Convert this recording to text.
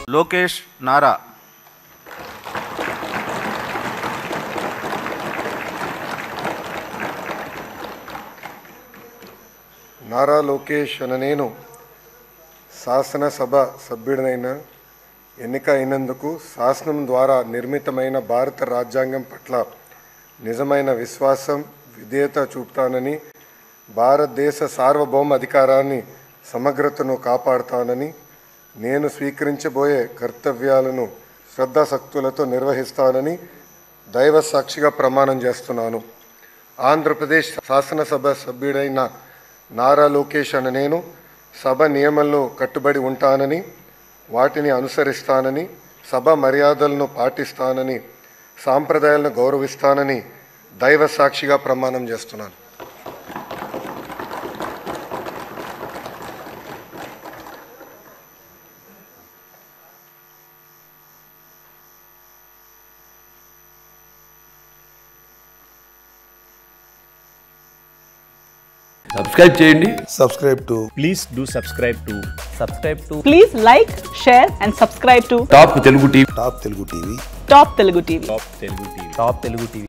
లోకేష్ నారా నారా లోకేష్ అన నేను శాసనసభ సభ్యుడినైన ఎన్నిక అయినందుకు శాసనం ద్వారా నిర్మితమైన భారత రాజ్యాంగం పట్ల నిజమైన విశ్వాసం విధేయత చూపుతానని భారతదేశ సార్వభౌమ అధికారాన్ని సమగ్రతను కాపాడుతానని నేను స్వీకరించబోయే కర్తవ్యాలను శ్రద్ధాశక్తులతో నిర్వహిస్తానని దైవ సాక్షిగా ప్రమాణం చేస్తున్నాను ఆంధ్రప్రదేశ్ శాసనసభ సభ్యుడైన నారా లోకేష్ అన్న నేను సభ నియమంలో కట్టుబడి ఉంటానని వాటిని అనుసరిస్తానని సభ మర్యాదలను పాటిస్తానని సాంప్రదాయాలను గౌరవిస్తానని దైవ సాక్షిగా ప్రమాణం చేస్తున్నాను సబ్స్క్రైబ్ చేయండి subscribe to Please do subscribe to subscribe to Please like, share, and subscribe to top Telugu TV Top Telugu TV. Top Telugu TV. Top Telugu TV. Top Telugu TV.